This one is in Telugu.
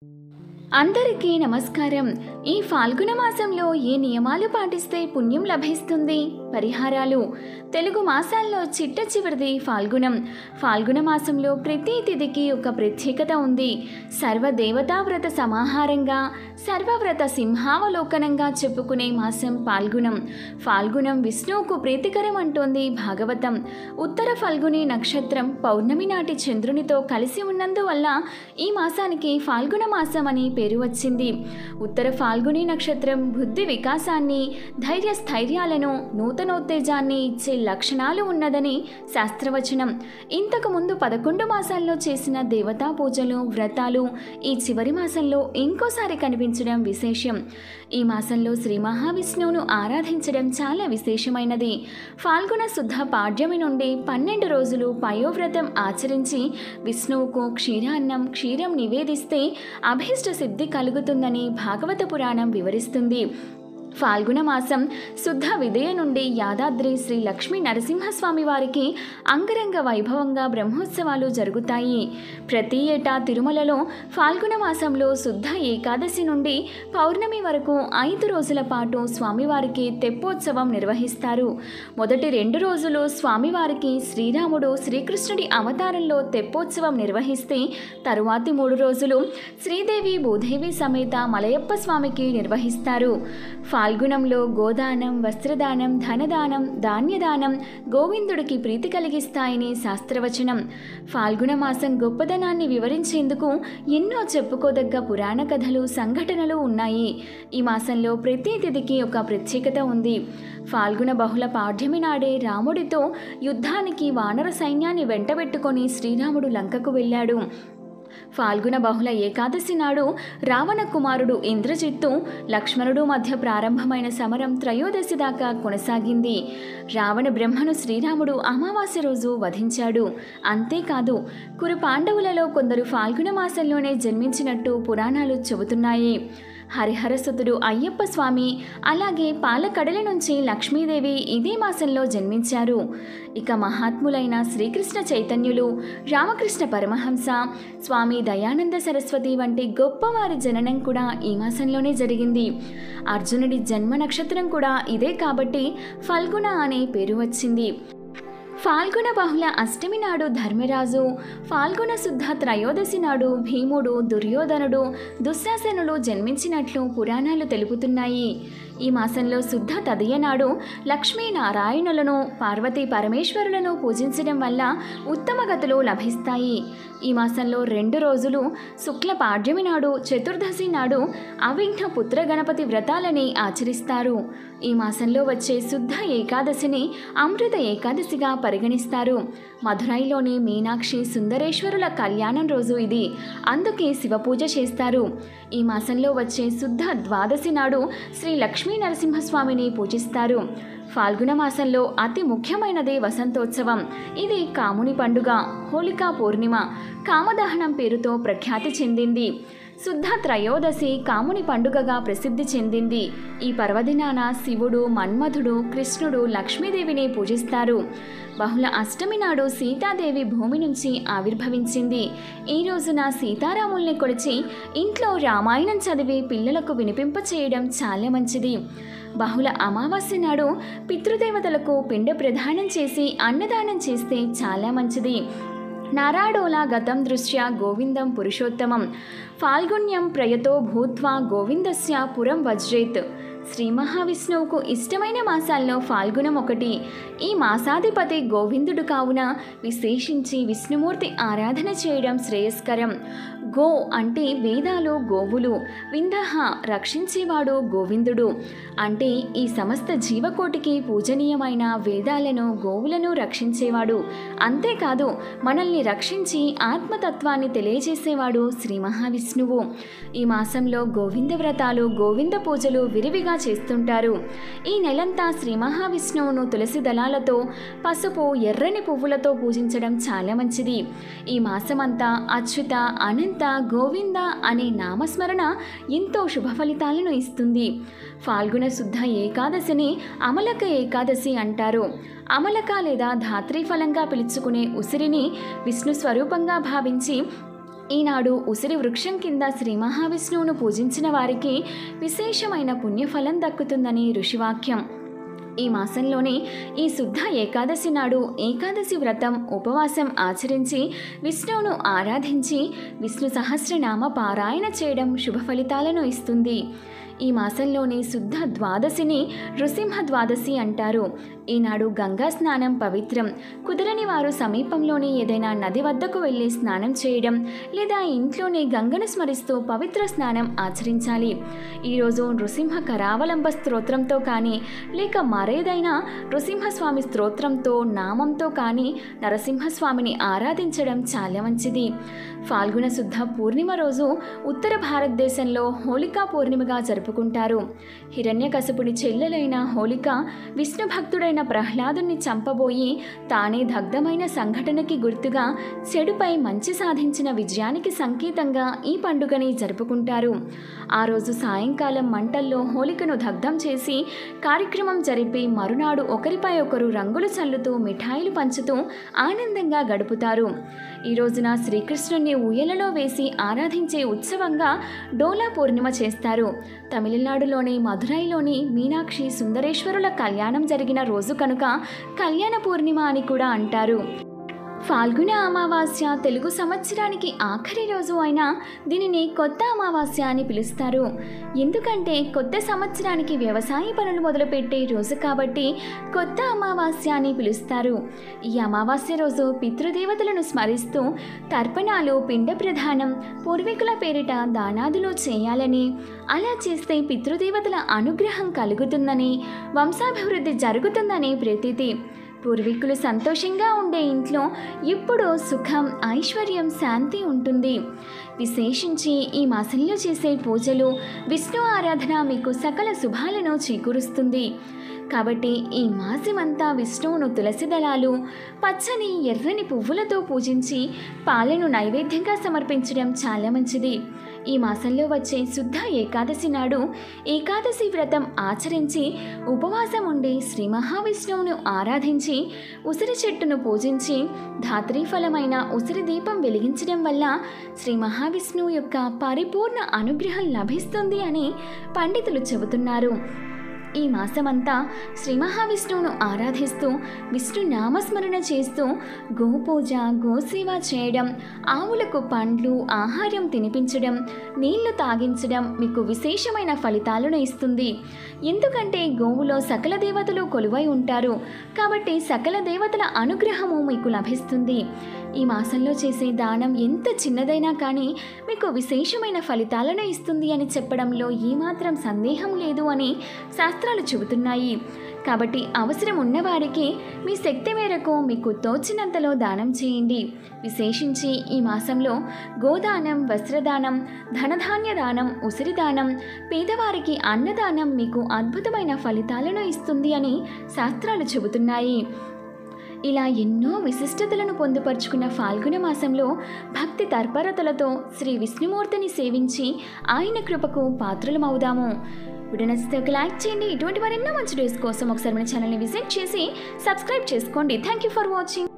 అందరికీ నమస్కారం ఈ ఫాల్గుణ మాసంలో ఏ నియమాలు పాటిస్తే పుణ్యం లభిస్తుంది పరిహారాలు తెలుగు మాసాల్లో చిట్ట చివరిది ఫాల్గుణం ఫాల్గుణ మాసంలో ప్రతి తిథికి ఒక ప్రత్యేకత ఉంది సర్వదేవతావ్రత సమాహారంగా సర్వవ్రత సింహావలోకనంగా చెప్పుకునే మాసం ఫాల్గుణం ఫాల్గుణం విష్ణువుకు ప్రీతికరం అంటోంది భాగవతం ఉత్తర ఫల్గుని నక్షత్రం పౌర్ణమి నాటి చంద్రునితో కలిసి ఉన్నందువల్ల ఈ మాసానికి ఫాల్గుణ మాసం అని పేరు వచ్చింది ఉత్తర ఫాల్గుని నక్షత్రం బుద్ధి వికాసాన్ని ధైర్య స్థైర్యాలను నూతనోత్తేజాన్ని ఇచ్చే లక్షణాలు ఉన్నదని శాస్త్రవచనం ఇంతకు ముందు పదకొండు మాసాల్లో చేసిన దేవతా పూజలు వ్రతాలు ఈ చివరి మాసంలో ఇంకోసారి కనిపించడం విశేషం ఈ మాసంలో శ్రీ మహావిష్ణువును ఆరాధించడం చాలా విశేషమైనది ఫాల్గుణ శుద్ధ పాడ్యమి నుండి పన్నెండు రోజులు పయోవ్రతం ఆచరించి విష్ణువుకు క్షీరాన్నం క్షీరం నివేదిస్తే అభీష్ట సిద్ధి కలుగుతుందని భాగవత పురాణం వివరిస్తుంది ఫాల్గుణ మాసం శుద్ధ విదయ నుండి యాదాద్రి శ్రీ లక్ష్మీ నరసింహస్వామి వారికి అంగరంగ వైభవంగా బ్రహ్మోత్సవాలు జరుగుతాయి ప్రతి ఏటా తిరుమలలో ఫాల్గుణ మాసంలో శుద్ధ ఏకాదశి నుండి పౌర్ణమి వరకు ఐదు రోజుల పాటు స్వామివారికి తెప్పోత్సవం నిర్వహిస్తారు మొదటి రెండు రోజులు స్వామివారికి శ్రీరాముడు శ్రీకృష్ణుడి అవతారంలో తెప్పోత్సవం నిర్వహిస్తే తరువాతి మూడు రోజులు శ్రీదేవి భూదేవి సమేత మలయప్ప స్వామికి నిర్వహిస్తారు ఫాల్గుణంలో గోదానం వస్త్రదానం ధనదానం ధాన్యదానం గోవిందుడికి ప్రీతి కలిగిస్తాయని శాస్త్రవచనం ఫాల్గుణ మాసం గొప్పదనాన్ని వివరించేందుకు ఎన్నో చెప్పుకోదగ్గ పురాణ కథలు సంఘటనలు ఉన్నాయి ఈ మాసంలో ప్రతి తిథికి ఒక ప్రత్యేకత ఉంది ఫాల్గుణ బహుళ పాఠ్యమి నాడే రాముడితో యుద్ధానికి వానర సైన్యాన్ని వెంటబెట్టుకొని శ్రీరాముడు లంకకు వెళ్ళాడు ఫాల్గుణ బహుళ ఏకాదశి నాడు రావణ కుమారుడు ఇంద్రజిత్తు లక్ష్మణుడు మధ్య ప్రారంభమైన సమరం త్రయోదశి దాకా కొనసాగింది రావణ బ్రహ్మను శ్రీరాముడు అమావాస్య రోజు వధించాడు అంతేకాదు కురు పాండవులలో కొందరు ఫాల్గుణ మాసంలోనే జన్మించినట్టు పురాణాలు చెబుతున్నాయి హరిహరసుతుడు అయ్యప్ప స్వామి అలాగే పాలకడల నుంచి లక్ష్మీదేవి ఇదే మాసంలో జన్మించారు ఇక మహాత్ములైన శ్రీకృష్ణ చైతన్యులు రామకృష్ణ పరమహంస స్వామి దయానంద సరస్వతి వంటి గొప్పవారి జననం కూడా ఈ మాసంలోనే జరిగింది అర్జునుడి జన్మ నక్షత్రం కూడా ఇదే కాబట్టి ఫల్గుణ అనే పేరు వచ్చింది ఫాల్గుణ బహుళ అష్టమి నాడు ధర్మరాజు ఫాల్గుణ శుద్ధ త్రయోదశి నాడు భీముడు దుర్యోధనుడు దుశ్శాసనులు జన్మించినట్లు పురాణాలు తెలుపుతున్నాయి ఈ మాసంలో శుద్ధ తదియ నాడు లక్ష్మీనారాయణులను పార్వతీ పరమేశ్వరులను పూజించడం వల్ల ఉత్తమ గతులు లభిస్తాయి ఈ మాసంలో రెండు రోజులు శుక్ల పాడ్యమి నాడు చతుర్దశి నాడు అవిఘ్న పుత్ర గణపతి వ్రతాలని ఆచరిస్తారు ఈ మాసంలో వచ్చే శుద్ధ ఏకాదశిని అమృత ఏకాదశిగా పరిగణిస్తారు మధురైలోని మీనాక్షి సుందరేశ్వరుల కళ్యాణం రోజు ఇది అందుకే శివపూజ చేస్తారు ఈ మాసంలో వచ్చే శుద్ధ ద్వాదశి నాడు శ్రీ లక్ష్మీ నరసింహస్వామిని పూజిస్తారు ఫాల్గుణ మాసంలో అతి ముఖ్యమైనది వసంతోత్సవం ఇది కాముని పండుగ హోళికా పూర్ణిమ కామదహనం పేరుతో ప్రఖ్యాతి చెందింది శుద్ధ త్రయోదశి కాముని పండుగగా ప్రసిద్ధి చెందింది ఈ పర్వదినాన శివుడు మన్మధుడు కృష్ణుడు లక్ష్మీదేవిని పూజిస్తారు బహుళ అష్టమి నాడు సీతాదేవి భూమి నుంచి ఆవిర్భవించింది ఈ రోజున సీతారాముల్ని కొలిచి ఇంట్లో రామాయణం చదివి పిల్లలకు వినిపింప చేయడం చాలా మంచిది బహుళ అమావాస్య నాడు పితృదేవతలకు పిండ ప్రదానం చేసి అన్నదానం చేస్తే చాలా మంచిది నారాడోలా గతం దృష్ట్యా గోవిందం పురుషోత్తమం ఫాల్గుణ్యం ప్రయతో భూత్వా గోవిందస్య పురం వజ్రేత్ శ్రీ మహావిష్ణువుకు ఇష్టమైన మాసాల్లో ఫాల్గుణం ఒకటి ఈ మాసాధిపతి గోవిందుడు కావున విశేషించి విష్ణుమూర్తి ఆరాధన చేయడం శ్రేయస్కరం గో అంటే వేదాలు గోవులు విందహ రక్షించేవాడు గోవిందుడు అంటే ఈ సమస్త జీవకోటికి పూజనీయమైన వేదాలను గోవులను రక్షించేవాడు అంతేకాదు మనల్ని రక్షించి ఆత్మతత్వాన్ని తెలియజేసేవాడు శ్రీ మహావిష్ణువు ఈ మాసంలో గోవింద వ్రతాలు గోవింద పూజలు విరివిగా చేస్తుంటారు ఈ నెలంతా శ్రీ మహావిష్ణువును తులసి దళాలతో పసుపు ఎర్రని పువ్వులతో పూజించడం చాలా మంచిది ఈ మాసమంతా అచ్యుత అనంత గోవింద అనే నామస్మరణ ఎంతో శుభ ఫలితాలను ఇస్తుంది ఫాల్గుణ శుద్ధ ఏకాదశిని అమలక ఏకాదశి అంటారు అమలక లేదా ధాత్రీ ఫలంగా పిలుచుకునే ఉసిరిని విష్ణు స్వరూపంగా భావించి ఈనాడు ఉసిరి వృక్షం కింద శ్రీ మహావిష్ణువును పూజించిన వారికి విశేషమైన పుణ్యఫలం దక్కుతుందని ఋషివాక్యం ఈ మాసంలోని ఈ శుద్ధ ఏకాదశి నాడు ఏకాదశి వ్రతం ఉపవాసం ఆచరించి విష్ణువును ఆరాధించి విష్ణు సహస్రనామ పారాయణ చేయడం శుభ ఫలితాలను ఇస్తుంది ఈ మాసంలోని శుద్ధ ద్వాదశిని నృసింహ ద్వాదశి అంటారు ఈనాడు గంగా స్నానం పవిత్రం కుదరని వారు సమీపంలోని ఏదైనా నది వద్దకు వెళ్ళి స్నానం చేయడం లేదా ఇంట్లోనే గంగను స్మరిస్తూ పవిత్ర స్నానం ఆచరించాలి ఈరోజు నృసింహ కరావలంబ స్తోత్రంతో కానీ లేక మరేదైనా నృసింహస్వామి స్తోత్రంతో నామంతో కానీ నరసింహస్వామిని ఆరాధించడం చాలా మంచిది ఫాల్గుణ శుద్ధ పూర్ణిమ రోజు ఉత్తర భారతదేశంలో హోళికా పూర్ణిమగా జరుపుకుంటారు హిరణ్యకశపుడి చెల్లెలైన హోళిక విష్ణు భక్తుడైన ప్రహ్లాదుని చంపబోయి తానే దగ్ధమైన సంఘటనకి గుర్తుగా చెడుపై మంచి సాధించిన విజయానికి సంకేతంగా ఈ పండుగని జరుపుకుంటారు ఆ రోజు సాయంకాలం మంటల్లో హోళికను దగ్ధం చేసి కార్యక్రమం జరిపి మరునాడు ఒకరిపై ఒకరు రంగులు చల్లుతూ మిఠాయిలు పంచుతూ ఆనందంగా గడుపుతారు ఈ రోజున శ్రీకృష్ణుని ఊయలలో వేసి ఆరాధించే ఉత్సవంగా డోలా పూర్ణిమ చేస్తారు తమిళనాడులోని మధురైలోని మీనాక్షి సుందరేశ్వరుల కళ్యాణం జరిగిన రోజు కనుక కళ్యాణ పూర్ణిమ అని కూడా అంటారు ఫాల్గుణ అమావాస్య తెలుగు సంవత్సరానికి ఆఖరి రోజు అయినా దీనిని కొత్త అమావాస్య అని పిలుస్తారు ఎందుకంటే కొత్త సంవత్సరానికి వ్యవసాయ పనులు మొదలుపెట్టే రోజు కాబట్టి కొత్త అమావాస్య అని పిలుస్తారు ఈ అమావాస్య రోజు పితృదేవతలను స్మరిస్తూ తర్పణాలు పిండ ప్రధానం పూర్వీకుల పేరిట దానాదులు చేయాలని అలా చేస్తే పితృదేవతల అనుగ్రహం కలుగుతుందని వంశాభివృద్ధి జరుగుతుందని ప్రతీతి పూర్వీకులు సంతోషంగా ఉండే ఇంట్లో ఇప్పుడు సుఖం ఐశ్వర్యం శాంతి ఉంటుంది విశేషించి ఈ మాసంలో చేసే పూజలు విష్ణు ఆరాధన మీకు సకల శుభాలను చేకూరుస్తుంది కాబట్టి ఈ మాసమంతా విష్ణువును తులసి దళాలు పచ్చని ఎర్రని పువ్వులతో పూజించి పాలను నైవేద్యంగా సమర్పించడం చాలా మంచిది ఈ మాసంలో వచ్చే శుద్ధ ఏకాదశి నాడు ఏకాదశి వ్రతం ఆచరించి ఉపవాసం ఉండి శ్రీ మహావిష్ణువును ఆరాధించి ఉసిరి చెట్టును పూజించి ధాత్రీఫలమైన ఉసిరి దీపం వెలిగించడం వల్ల శ్రీ మహావిష్ణువు యొక్క పరిపూర్ణ అనుగ్రహం లభిస్తుంది అని పండితులు చెబుతున్నారు ఈ మాసమంతా శ్రీ మహావిష్ణువును ఆరాధిస్తూ విష్ణు నామస్మరణ చేస్తూ గోపూజ గోసేవ చేయడం ఆవులకు పండ్లు ఆహారం తినిపించడం నీళ్లు తాగించడం మీకు విశేషమైన ఫలితాలను ఇస్తుంది ఎందుకంటే గోవులో సకల దేవతలు కొలువై ఉంటారు కాబట్టి సకల దేవతల అనుగ్రహము మీకు లభిస్తుంది ఈ మాసంలో చేసే దానం ఎంత చిన్నదైనా కానీ మీకు విశేషమైన ఫలితాలను ఇస్తుంది అని చెప్పడంలో ఏమాత్రం సందేహం లేదు అని శాస్త్రాలు చెబుతున్నాయి కాబట్టి అవసరం ఉన్నవారికి మీ శక్తి మేరకు మీకు తోచినంతలో దానం చేయండి విశేషించి ఈ మాసంలో గోదానం వస్త్రదానం ధనధాన్య దానం ఉసిరి దానం పేదవారికి అన్నదానం మీకు అద్భుతమైన ఫలితాలను ఇస్తుంది అని శాస్త్రాలు చెబుతున్నాయి ఇలా ఎన్నో విశిష్టతలను పొందుపరుచుకున్న ఫాల్గుణ మాసంలో భక్తి తర్పరతలతో శ్రీ విష్ణుమూర్తిని సేవించి ఆయన కృపకు పాత్రలమవుదాము వీడియో నచ్చితే ఒక లైక్ చేయండి ఇటువంటి మరెన్నో మంచి డేస్ కోసం ఒకసారి మన ఛానల్ని విజిట్ చేసి సబ్స్క్రైబ్ చేసుకోండి థ్యాంక్ యూ ఫర్ వాచింగ్